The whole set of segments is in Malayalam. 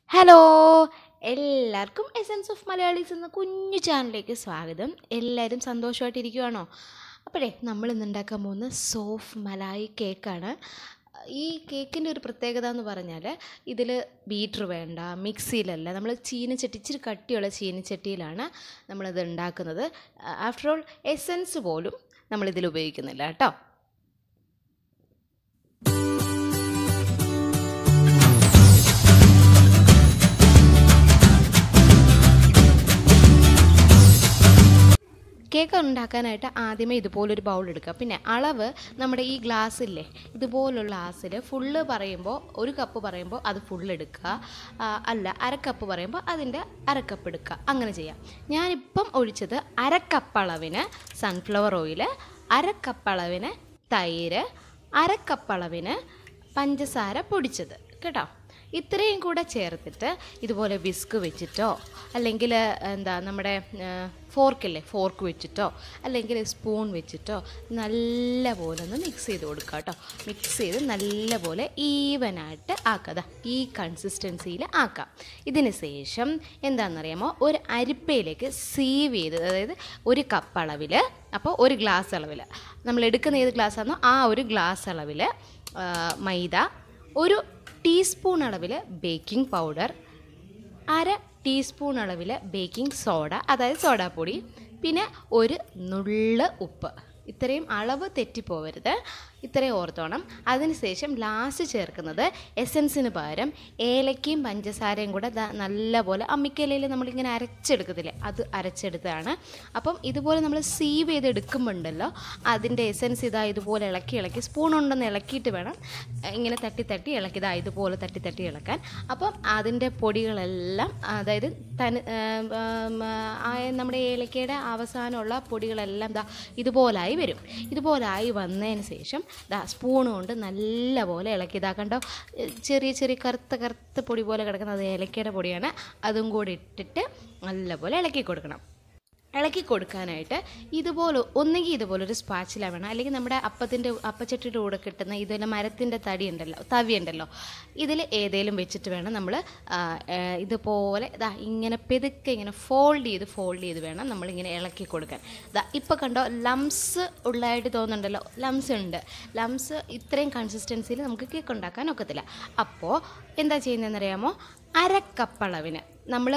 ഹലോ എല്ലാവർക്കും എസെൻസ് ഓഫ് മലയാളീസ് എന്ന കുഞ്ഞു ചാനലിലേക്ക് സ്വാഗതം എല്ലാവരും സന്തോഷമായിട്ടിരിക്കുവാണോ അപ്പോഴേ നമ്മൾ ഇന്ന് ഉണ്ടാക്കാൻ പോകുന്ന സോഫ് മലായി കേക്കാണ് ഈ കേക്കിൻ്റെ ഒരു പ്രത്യേകത എന്ന് പറഞ്ഞാൽ ഇതിൽ ബീറ്റർ വേണ്ട മിക്സിയിലല്ല നമ്മൾ ചീനച്ചട്ടി ഇച്ചിരി കട്ടിയുള്ള ചീനച്ചട്ടിയിലാണ് നമ്മളിത് ഉണ്ടാക്കുന്നത് ആഫ്റ്റർ ഓൾ എസെൻസ് പോലും നമ്മളിതിൽ ഉപയോഗിക്കുന്നില്ല കേട്ടോ കേക്ക് ഉണ്ടാക്കാനായിട്ട് ആദ്യമേ ഇതുപോലൊരു ബൗൾ എടുക്കുക പിന്നെ അളവ് നമ്മുടെ ഈ ഗ്ലാസ്സില്ലേ ഇതുപോലുള്ള ഗ്ലാസ്സിൽ ഫുള്ള് പറയുമ്പോൾ ഒരു കപ്പ് പറയുമ്പോൾ അത് ഫുള്ള് എടുക്കുക ആ, അല്ല അരക്കപ്പ് പറയുമ്പോൾ അതിൻ്റെ അരക്കപ്പ് എടുക്കുക അങ്ങനെ ചെയ്യാം ഞാനിപ്പം ഒഴിച്ചത് അരക്കപ്പളവിന് സൺഫ്ലവർ ഓയിൽ അരക്കപ്പളവിന് തൈര് അരക്കപ്പളവിന് പഞ്ചസാര പൊടിച്ചത് കേട്ടോ ഇത്രയും കൂടെ ചേർത്തിട്ട് ഇതുപോലെ വിസ്ക് വെച്ചിട്ടോ അല്ലെങ്കിൽ എന്താ നമ്മുടെ ഫോർക്കില്ലേ ഫോർക്ക് വെച്ചിട്ടോ അല്ലെങ്കിൽ സ്പൂൺ വെച്ചിട്ടോ നല്ല പോലെ ഒന്ന് മിക്സ് ചെയ്ത് കൊടുക്കുക കേട്ടോ മിക്സ് ചെയ്ത് നല്ല പോലെ ഈവനായിട്ട് ആക്കുക ഈ കൺസിസ്റ്റൻസിയിൽ ആക്കാം ഇതിന് ശേഷം എന്താണെന്നറിയാമോ ഒരു അരിപ്പയിലേക്ക് സീവ് ചെയ്ത് അതായത് ഒരു കപ്പ് അളവിൽ അപ്പോൾ ഒരു ഗ്ലാസ് അളവിൽ നമ്മൾ എടുക്കുന്ന ഏത് ഗ്ലാസ് ആണോ ആ ഒരു ഗ്ലാസ് അളവിൽ മൈദ ഒരു ടീസ്പൂൺ അളവിൽ ബേക്കിംഗ് പൗഡർ അര ടീസ്പൂൺ അളവിൽ ബേക്കിംഗ് സോഡ അതായത് സോഡാപ്പൊടി പിന്നെ ഒരു നുള്ള് ഉപ്പ് ഇത്രയും അളവ് തെറ്റിപ്പോവരുത് ഇത്രയും ഓർത്തോണം അതിനുശേഷം ലാസ്റ്റ് ചേർക്കുന്നത് എസൻസിന് പകരം ഏലക്കയും പഞ്ചസാരയും കൂടെ ദാ നല്ലപോലെ അമ്മിക്കലയിൽ നമ്മളിങ്ങനെ അരച്ചെടുക്കത്തില്ലേ അത് അരച്ചെടുത്തതാണ് അപ്പം ഇതുപോലെ നമ്മൾ സീവ് ചെയ്ത് എടുക്കുമ്പോണ്ടല്ലോ അതിൻ്റെ എസൻസ് ഇതാ ഇതുപോലെ ഇളക്കി ഇളക്കി സ്പൂൺ ഉണ്ടെന്ന് ഇളക്കിയിട്ട് വേണം ഏഹ്, ഇങ്ങനെ തട്ടി തട്ടി ഇളക്കി ഇതാ ഇതുപോലെ തട്ടി തട്ടി ഇളക്കാൻ അപ്പം അതിൻ്റെ പൊടികളെല്ലാം അതായത് തനി ഏം, ഏം, ആ നമ്മുടെ ഏലക്കയുടെ അവസാനമുള്ള പൊടികളെല്ലാം ദാ ഇതുപോലായി വരും ഇതുപോലായി വന്നതിന് ശേഷം ദാ സ്പൂൺ കൊണ്ട് നല്ലപോലെ ഇളക്കി ഇതാ കണ്ടോ ഏഹ്, ചെറിയ ചെറിയ കറുത്ത കറുത്ത പൊടി പോലെ കിടക്കുന്നത് ഏലക്കയുടെ പൊടിയാണ് അതും കൂടി ഇട്ടിട്ട് നല്ലപോലെ ഇളക്കി കൊടുക്കണം ഇളക്കി കൊടുക്കാനായിട്ട് ഇതുപോലെ ഒന്നുകിൽ ഇതുപോലെ ഒരു സ്പാച്ചില വേണം അല്ലെങ്കിൽ നമ്മുടെ അപ്പത്തിൻ്റെ അപ്പച്ചട്ടിയുടെ കൂടെ കിട്ടുന്ന ഇതുപോലെ മരത്തിൻ്റെ തടി ഉണ്ടല്ലോ തവി ഉണ്ടല്ലോ ഇതിൽ ഏതേലും വെച്ചിട്ട് വേണം നമ്മൾ ഇതുപോലെ ഇതാ ഇങ്ങനെ പെതുക്കെ ഇങ്ങനെ ഫോൾഡ് ചെയ്ത് ഫോൾഡ് ചെയ്ത് വേണം നമ്മളിങ്ങനെ ഇളക്കി കൊടുക്കാൻ ഇതാ ഇപ്പോൾ കണ്ടോ ലംസ് ഉള്ളതായിട്ട് തോന്നുന്നുണ്ടല്ലോ ലംസ് ഉണ്ട് ലംസ് ഇത്രയും കൺസിസ്റ്റൻസിയിൽ നമുക്ക് കേക്ക് ഉണ്ടാക്കാൻ ഒക്കത്തില്ല അപ്പോൾ എന്താ ചെയ്യുന്നതെന്നറിയാമോ അരക്കപ്പളവിന് നമ്മൾ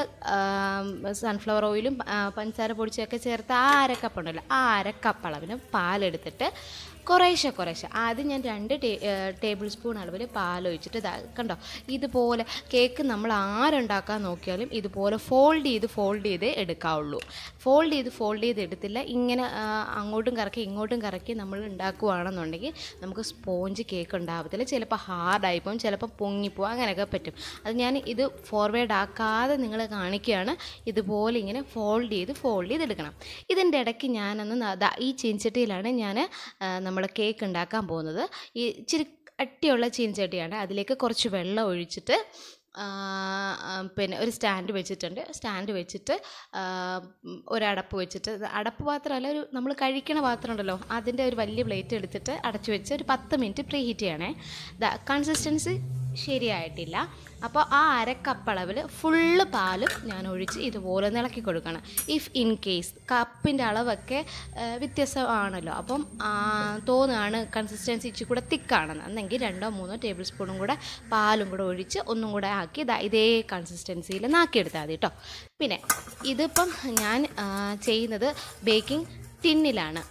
സൺഫ്ലവർ ഓയിലും ആ, പഞ്ചസാര പൊടിച്ചൊക്കെ ചേർത്ത് ആ അരക്കപ്പുണ്ടല്ലോ ആ അരക്കപ്പളവിന് പാലെടുത്തിട്ട് കുറേശ്ശെ കുറേശ്ശെ ആദ്യം ഞാൻ രണ്ട് ടേ ടേബിൾ സ്പൂൺ അളവിൽ പാലൊഴിച്ചിട്ട് ഇതാ കണ്ടോ ഇതുപോലെ കേക്ക് നമ്മൾ ആരുണ്ടാക്കാൻ നോക്കിയാലും ഇതുപോലെ ഫോൾഡ് ചെയ്ത് ഫോൾഡ് ചെയ്ത് എടുക്കാവുള്ളൂ ഫോൾഡ് ചെയ്ത് ഫോൾഡ് ചെയ്ത് എടുത്തില്ല ഇങ്ങനെ ആ, അങ്ങോട്ടും കറക്കി ഇങ്ങോട്ടും കറക്കി നമ്മൾ ഉണ്ടാക്കുകയാണെന്നുണ്ടെങ്കിൽ നമുക്ക് സ്പോഞ്ച് കേക്ക് ഉണ്ടാവത്തില്ല ചിലപ്പോൾ ഹാർഡായി പോകും ചിലപ്പോൾ പൊങ്ങിപ്പോവും അങ്ങനെയൊക്കെ പറ്റും അത് ഞാൻ ഇത് ഫോർവേഡ് ആക്കാതെ നിങ്ങൾ കാണിക്കുകയാണ് ഇതുപോലെ ഇങ്ങനെ ഫോൾഡ് ചെയ്ത് ഫോൾഡ് ചെയ്തെടുക്കണം ഇതിൻ്റെ ഇടയ്ക്ക് ഞാനൊന്ന് ന- ദാ ഈ ചീൻചട്ടിയിലാണ് ഞാൻ നമ്മുടെ കേക്ക് ഉണ്ടാക്കാൻ പോകുന്നത് ഈ ഇച്ചിരി കട്ടിയുള്ള ചീൻചട്ടിയാണ് അതിലേക്ക് കുറച്ച് വെള്ളം ഒഴിച്ചിട്ട് ആ, ആ, പിന്നെ ഒരു സ്റ്റാൻഡ് വെച്ചിട്ടുണ്ട് സ്റ്റാൻഡ് വെച്ചിട്ട് ആ, ഉം, ഒരടപ്പ് വെച്ചിട്ട് ഇത് അടപ്പ് പാത്രമല്ല ഒരു നമ്മൾ കഴിക്കണ പാത്രം ഉണ്ടല്ലോ അതിൻ്റെ ഒരു വലിയ പ്ലേറ്റ് എടുത്തിട്ട് അടച്ചു വെച്ച് ഒരു പത്ത് മിനിറ്റ് പ്രീ ഹീറ്റ് ചെയ്യണേ ദ കൺസിസ്റ്റൻസി ശരിയായിട്ടില്ല അപ്പോൾ ആ അരക്കപ്പളവിൽ ഫുള്ള് പാലും ഞാൻ ഒഴിച്ച് ഇതുപോലെ ഒന്ന് ഇളക്കി കൊടുക്കണം ഇഫ് ഇൻ കേസ് കപ്പിൻ്റെ അളവൊക്കെ ആ, വ്യത്യസ്തമാണല്ലോ അപ്പം ആ, തോന്നുകയാണ് കൺസിസ്റ്റൻസി ഇച്ചിരി കൂടെ തിക്കാണെന്ന് എന്നെങ്കിൽ രണ്ടോ മൂന്നോ ടേബിൾ സ്പൂണും കൂടെ പാലും കൂടെ ഒഴിച്ച് ഒന്നും കൂടെ ആക്കി ദാ ഇതേ കൺസിസ്റ്റൻസിയിൽ നാക്കിയെടുത്താൽ മതി കേട്ടോ പിന്നെ ഇതിപ്പം ഞാൻ ആ, ചെയ്യുന്നത് ബേക്കിംഗ് ടിന്നിലാണ്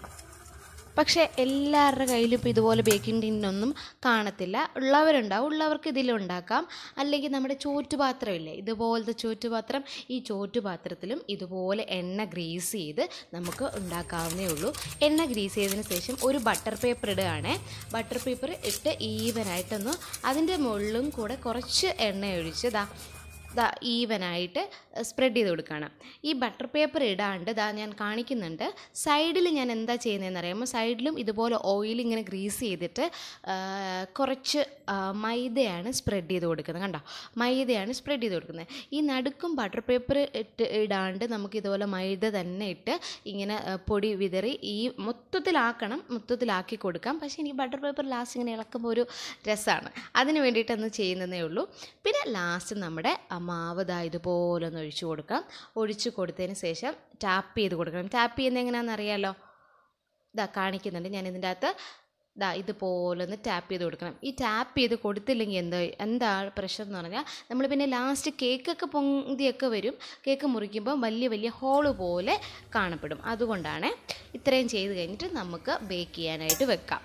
പക്ഷേ എല്ലാവരുടെ കയ്യിലും ഇപ്പോൾ ഇതുപോലെ ബേക്കിംഗ് ടിന്നൊന്നും കാണത്തില്ല ഉള്ളവരുണ്ടാവും ഉള്ളവർക്ക് ഇതിലുണ്ടാക്കാം അല്ലെങ്കിൽ നമ്മുടെ ചോറ്റുപാത്രം ഇല്ലേ ഇതുപോലത്തെ ചോറ്റുപാത്രം ഈ ചോറ്റുപാത്രത്തിലും ഇതുപോലെ എണ്ണ ഗ്രീസ് ചെയ്ത് നമുക്ക് ഉണ്ടാക്കാവുന്നേ ഉള്ളൂ എണ്ണ ഗ്രീസ് ചെയ്തതിന് ശേഷം ഒരു ബട്ടർ പേപ്പർ ഇടുകയാണേ ബട്ടർ പേപ്പർ ഇട്ട് ഈവനായിട്ടൊന്ന് അതിൻ്റെ മുകളിലും കൂടെ കുറച്ച് എണ്ണ ഒഴിച്ച് ദാ ദാ ഈവനായിട്ട് സ്പ്രെഡ് ചെയ്ത് കൊടുക്കുകയാണ് ഈ ബട്ടർ പേപ്പർ ഇടാണ്ട് ദാ ഞാൻ കാണിക്കുന്നുണ്ട് സൈഡിൽ ഞാൻ എന്താ ചെയ്യുന്നതെന്ന് അറിയാമോ സൈഡിലും ഇതുപോലെ ഓയിൽ ഇങ്ങനെ ഗ്രീസ് ചെയ്തിട്ട് ആ, കുറച്ച് ആ, മൈദയാണ് സ്പ്രെഡ് ചെയ്ത് കൊടുക്കുന്നത് കണ്ടോ മൈദയാണ് സ്പ്രെഡ് ചെയ്ത് കൊടുക്കുന്നത് ഈ നടുക്കും ബട്ടർ പേപ്പർ ഇട്ട് ഇടാണ്ട് നമുക്ക് ഇതുപോലെ മൈദ തന്നെ ഇട്ട് ഇങ്ങനെ ആ, പൊടി വിതറി ഈ മൊത്തത്തിലാക്കണം മൊത്തത്തിലാക്കി കൊടുക്കാം പക്ഷേ എനിക്ക് ബട്ടർ പേപ്പർ ലാസ്റ്റ് ഇങ്ങനെ ഇളക്കുമ്പോൾ ഒരു രസമാണ് അതിന് വേണ്ടിയിട്ടൊന്ന് ചെയ്യുന്നതേ ഉള്ളൂ പിന്നെ ലാസ്റ്റ് നമ്മുടെ ആ മാവ് ദാ ഇതുപോലെ ഒന്ന് ഒഴിച്ചു കൊടുക്കാം ഒഴിച്ചു കൊടുത്തതിന് ശേഷം ടാപ്പ് ചെയ്ത് കൊടുക്കണം ടാപ്പ് ചെയ്യുന്നത് എങ്ങനെയാണെന്ന് അറിയാമല്ലോ ഇതാ കാണിക്കുന്നുണ്ട് ഞാൻ ഇതിൻ്റെ അകത്ത് ദാ ഇതുപോലെ ഒന്ന് ടാപ്പ് ചെയ്ത് കൊടുക്കണം ഈ ടാപ്പ് ചെയ്ത് കൊടുത്തില്ലെങ്കിൽ എന്താ എന്താ പ്രശ്നം എന്ന് പറഞ്ഞാൽ നമ്മൾ പിന്നെ ലാസ്റ്റ് കേക്കൊക്കെ പൊന്തിയൊക്കെ വരും കേക്ക് മുറിക്കുമ്പോൾ വലിയ വലിയ ഹോള് പോലെ കാണപ്പെടും അതുകൊണ്ടാണ് ഇത്രയും ചെയ്ത് കഴിഞ്ഞിട്ട് നമുക്ക് ബേക്ക് ചെയ്യാനായിട്ട് വെക്കാം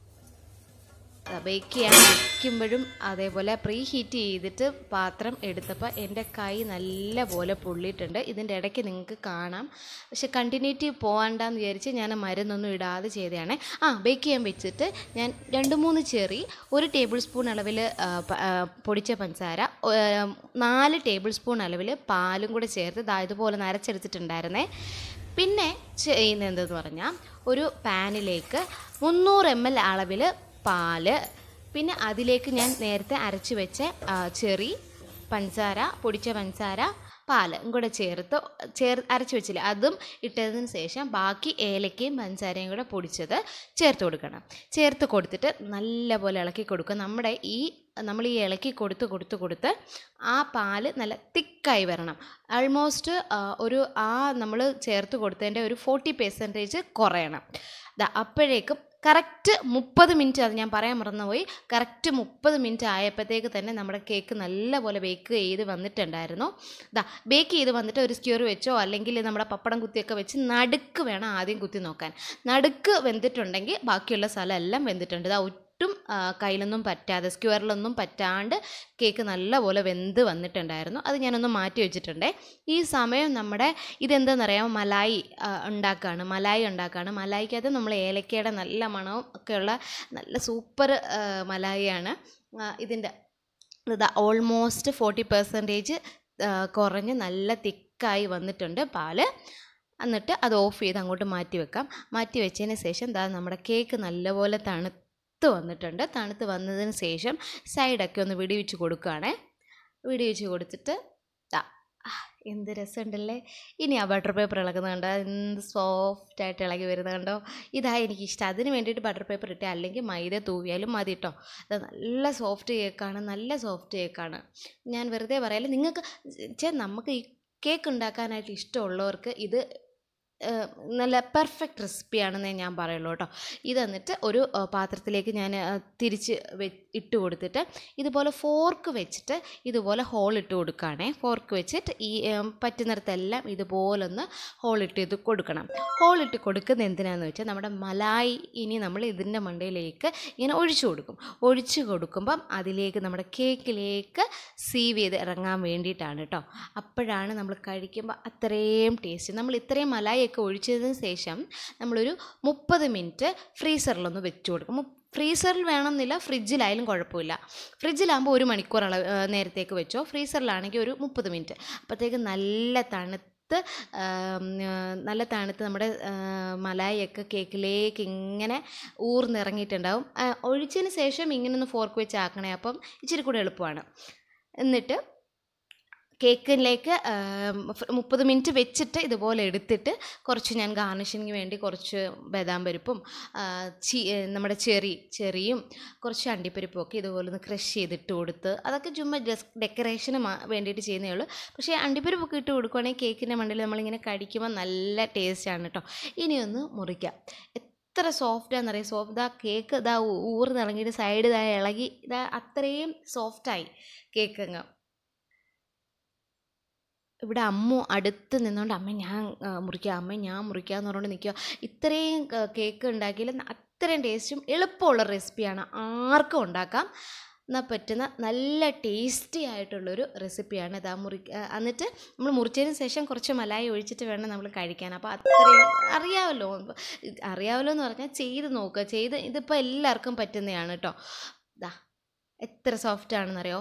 ബേക്ക് ചെയ്യാൻ വെക്കുമ്പോഴും അതേപോലെ പ്രീ ഹീറ്റ് ചെയ്തിട്ട് പാത്രം എടുത്തപ്പോൾ എൻ്റെ കൈ നല്ല പോലെ പൊള്ളിയിട്ടുണ്ട് ഇതിൻ്റെ ഇടയ്ക്ക് നിങ്ങൾക്ക് കാണാം പക്ഷെ കണ്ടിന്യൂറ്റി പോകണ്ടെന്ന് വിചാരിച്ച് ഞാൻ മരുന്നൊന്നും ഇടാതെ ചെയ്തതാണ് ആ ബേക്ക് ചെയ്യാൻ വെച്ചിട്ട് ഞാൻ രണ്ട് മൂന്ന് ചെറി ഒരു ടേബിൾ സ്പൂൺ അളവിൽ പൊടിച്ച പഞ്ചസാര ഏ, നാല് ടേബിൾ സ്പൂൺ അളവിൽ പാലും കൂടെ ചേർത്ത് ദാ ഇതുപോലെ നരച്ചെടുത്തിട്ടുണ്ടായിരുന്നേ പിന്നെ ചെയ്യുന്നത് എന്തെന്ന് പറഞ്ഞാൽ ഒരു പാനിലേക്ക് മുന്നൂറ് എം എൽ അളവിൽ പാല് പിന്നെ അതിലേക്ക് ഞാൻ നേരത്തെ അരച്ച് വെച്ച ആ, ചെറി പഞ്ചസാര പൊടിച്ച പഞ്ചസാര പാല് കൂടെ ചേർത്ത് ചേർ അരച്ച് വെച്ചില്ല അതും ഇട്ടതിന് ശേഷം ബാക്കി ഏലക്കയും പഞ്ചസാരയും കൂടെ പൊടിച്ചത് ചേർത്ത് കൊടുക്കണം ചേർത്ത് കൊടുത്തിട്ട് നല്ലപോലെ ഇളക്കി കൊടുക്കുക നമ്മുടെ ഈ നമ്മൾ ഈ ഇളക്കി കൊടുത്ത് കൊടുത്ത് കൊടുത്ത് ആ പാല് നല്ല തിക്കായി വരണം ആൾമോസ്റ്റ് ഒരു ആ നമ്മൾ ചേർത്ത് കൊടുത്തതിൻ്റെ ഒരു ഫോർട്ടി പെർസെൻറ്റേജ് കുറയണം ദാ അപ്പോഴേക്കും കറക്റ്റ് മുപ്പത് മിനിറ്റ് അത് ഞാൻ പറയാൻ മറന്നുപോയി കറക്റ്റ് മുപ്പത് മിനിറ്റ് ആയപ്പോഴത്തേക്ക് തന്നെ നമ്മുടെ കേക്ക് നല്ലപോലെ ബേക്ക് ചെയ്ത് വന്നിട്ടുണ്ടായിരുന്നു ദാ ബേക്ക് ചെയ്ത് വന്നിട്ട് ഒരു സ്ക്യൂർ വെച്ചോ അല്ലെങ്കിൽ നമ്മുടെ പപ്പടം കുത്തിയൊക്കെ വെച്ച് നടുക്ക് വേണം ആദ്യം കുത്തി നോക്കാൻ നടുക്ക് വെന്തിട്ടുണ്ടെങ്കിൽ ബാക്കിയുള്ള സ്ഥലം എല്ലാം വെന്തിട്ടുണ്ട് ദാ ഒട്ടും ആ, കയ്യിലൊന്നും പറ്റാതെ സ്ക്വയറിലൊന്നും പറ്റാണ്ട് കേക്ക് നല്ലപോലെ വെന്ത് വന്നിട്ടുണ്ടായിരുന്നു അത് ഞാനൊന്ന് മാറ്റി വെച്ചിട്ടുണ്ടേ ഈ സമയം നമ്മുടെ ഇതെന്താണെന്നറിയാമോ മലായി ആ, ഉണ്ടാക്കുകയാണ് മലായി ഉണ്ടാക്കുകയാണ് മലായിക്കകത്ത് നമ്മൾ ഏലക്കയുടെ നല്ല മണവും ഒക്കെയുള്ള നല്ല സൂപ്പർ മലായിയാണ് ആ, ഇതിൻ്റെ ഇതാ ഓൾമോസ്റ്റ് ഫോർട്ടി പെർസെൻറ്റേജ് കുറഞ്ഞ് നല്ല തിക്കായി വന്നിട്ടുണ്ട് പാല് എന്നിട്ട് അത് ഓഫ് ചെയ്ത് അങ്ങോട്ട് മാറ്റി വെക്കാം മാറ്റി വെച്ചതിന് ശേഷം ദാ നമ്മുടെ കേക്ക് നല്ലപോലെ തണുത്ത് വന്നിട്ടുണ്ട് തണുത്ത് വന്നതിന് ശേഷം സൈഡൊക്കെ ഒന്ന് വെടിവെച്ച് കൊടുക്കുകയാണേ വെടിവെച്ച് കൊടുത്തിട്ട് ദാ ആ, എന്ത് രസമുണ്ടല്ലേ ഇനി ആ ബട്ടർ പേപ്പർ ഇളകുന്നത് കണ്ടോ എന്ത് സോഫ്റ്റായിട്ട് ഇളകി വരുന്നത് കണ്ടോ ഇതാ എനിക്കിഷ്ടം അതിന് വേണ്ടിയിട്ട് ബട്ടർ പേപ്പർ ഇട്ടേ അല്ലെങ്കിൽ മൈദ തൂവിയാലും മതി കേട്ടോ അത് നല്ല സോഫ്റ്റ് കേക്കാണ് നല്ല സോഫ്റ്റ് കേക്കാണ് ഞാൻ വെറുതെ പറയാല്ല നിങ്ങൾക്ക് ചേ നമുക്ക് ഈ കേക്ക് ഉണ്ടാക്കാനായിട്ട് ഇഷ്ടമുള്ളവർക്ക് ഇത് ഏഹ്, നല്ല പെർഫെക്റ്റ് റെസിപ്പിയാണെന്നേ ഞാൻ പറയുള്ളൂ കേട്ടോ ഇത് എന്നിട്ട് ഒരു ആ, പാത്രത്തിലേക്ക് ഞാൻ ആ, തിരിച്ച് വെ ഇട്ട് കൊടുത്തിട്ട് ഇതുപോലെ ഫോർക്ക് വെച്ചിട്ട് ഇതുപോലെ ഹോൾ ഇട്ട് കൊടുക്കുകയാണേ ഫോർക്ക് വെച്ചിട്ട് ഈ ഏം, പറ്റുന്നിടത്തെല്ലാം ഇതുപോലൊന്ന് ഹോൾ ഇട്ട് ഇത് കൊടുക്കണം ഹോൾ ഇട്ട് കൊടുക്കുന്നത് എന്തിനാന്ന് വെച്ചാൽ നമ്മുടെ മലായി ഇനി നമ്മൾ ഇതിൻ്റെ മണ്ടയിലേക്ക് ഇങ്ങനെ ഒഴിച്ചു കൊടുക്കും ഒഴിച്ചു കൊടുക്കുമ്പം അതിലേക്ക് നമ്മുടെ കേക്കിലേക്ക് സീവ് ചെയ്ത് ഇറങ്ങാൻ വേണ്ടിയിട്ടാണ് കേട്ടോ അപ്പോഴാണ് നമ്മൾ കഴിക്കുമ്പോൾ അത്രയും ടേസ്റ്റ് നമ്മൾ ഇത്രയും മലായിയൊക്കെ ഒഴിച്ചതിന് ശേഷം നമ്മളൊരു മുപ്പത് മിനിറ്റ് ഫ്രീസറിലൊന്ന് വെച്ച് കൊടുക്കും മു- ഫ്രീസറിൽ വേണമെന്നില്ല ഫ്രിഡ്ജിലായാലും കുഴപ്പമില്ല ഫ്രിഡ്ജിലാകുമ്പോൾ ഒരു മണിക്കൂർ അളവ് ആ, നേരത്തേക്ക് വെച്ചോ ഫ്രീസറിലാണെങ്കിൽ ഒരു മുപ്പത് മിനിറ്റ് അപ്പോഴത്തേക്ക് നല്ല തണുത്ത് ആം, ആ, നല്ല തണുത്ത് നമ്മുടെ ആ, മലായിയൊക്കെ കേക്കിലേക്ക് ഇങ്ങനെ ഊർന്നിറങ്ങിയിട്ടുണ്ടാവും ആ, ഒഴിച്ചതിന് ശേഷം ഇങ്ങനെ ഒന്ന് ഫോർക്ക് വെച്ച് ആക്കണേ അപ്പം ഇച്ചിരി കൂടെ എളുപ്പമാണ് എന്നിട്ട് കേക്കിലേക്ക് മുപ്പത് മിനിറ്റ് വെച്ചിട്ട് ഇതുപോലെ എടുത്തിട്ട് കുറച്ച് ഞാൻ ഗാർണിഷിങ്ങിന് വേണ്ടി കുറച്ച് ബദാം പരിപ്പും ആ, ചി ഏ, നമ്മുടെ ചെറി ചെറിയും കുറച്ച് അണ്ടിപ്പരിപ്പും ഒക്കെ ഇതുപോലെ ഒന്ന് ക്രഷ് ചെയ്തിട്ട് കൊടുത്ത് അതൊക്കെ ചുമ്മാ ജസ്റ്റ് ഡെക്കറേഷന് വേണ്ടിയിട്ട് ചെയ്യുന്നേ ഉള്ളൂ പക്ഷേ അണ്ടിപ്പരിപ്പൊക്കെ ഇട്ട് കൊടുക്കുവാണെങ്കിൽ കേക്കിൻ്റെ മണ്ടിൽ നമ്മളിങ്ങനെ കടിക്കുമ്പോൾ നല്ല ടേസ്റ്റാണ് കേട്ടോ ഇനിയൊന്ന് മുറിക്കാം എത്ര സോഫ്റ്റാണെന്നറിയാം സോഫ്റ്റ് ഇതാ കേക്ക് ഇതാ ഊർന്ന് ഇറങ്ങിയിട്ട് സൈഡ് ഇതാ ഇളകി ഇതാ അത്രയും സോഫ്റ്റായി കേക്ക് അങ്ങ് ഇവിടെ അമ്മു അടുത്ത് നിന്നുകൊണ്ട് അമ്മ ഞാൻ ആ, മുറിക്കാം അമ്മ ഞാൻ മുറിക്കാം എന്ന് പറഞ്ഞുകൊണ്ട് നിൽക്കുക ഇത്രയും ക- കേക്ക് ഉണ്ടാക്കിയാൽ അത്രയും ടേസ്റ്റും എളുപ്പമുള്ള റെസിപ്പിയാണ് ആർക്കും ഉണ്ടാക്കാം എന്നാൽ പറ്റുന്ന നല്ല ടേസ്റ്റി ആയിട്ടുള്ളൊരു റെസിപ്പിയാണ് ഇതാ മുറി ആ, എന്നിട്ട് നമ്മൾ മുറിച്ചതിന് ശേഷം കുറച്ച് മലായി ഒഴിച്ചിട്ട് വേണം നമ്മൾ കഴിക്കാൻ അപ്പോൾ അത്രയും അറിയാമല്ലോ ഇത് അറിയാമല്ലോ എന്ന് പറഞ്ഞാൽ ചെയ്ത് നോക്കുക ചെയ്ത് ഇതിപ്പോൾ എല്ലാവർക്കും പറ്റുന്നതാണ് കേട്ടോ ദാ എത്ര സോഫ്റ്റ് ആണെന്നറിയോ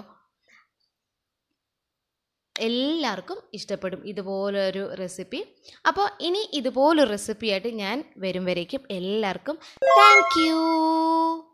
എല്ലാവർക്കും ഇഷ്ടപ്പെടും ഇതുപോലൊരു റെസിപ്പി അപ്പോൾ ഇനി ഇതുപോലൊരു റെസിപ്പിയായിട്ട് ഞാൻ വരും വരേക്കും എല്ലാവർക്കും താങ്ക് യു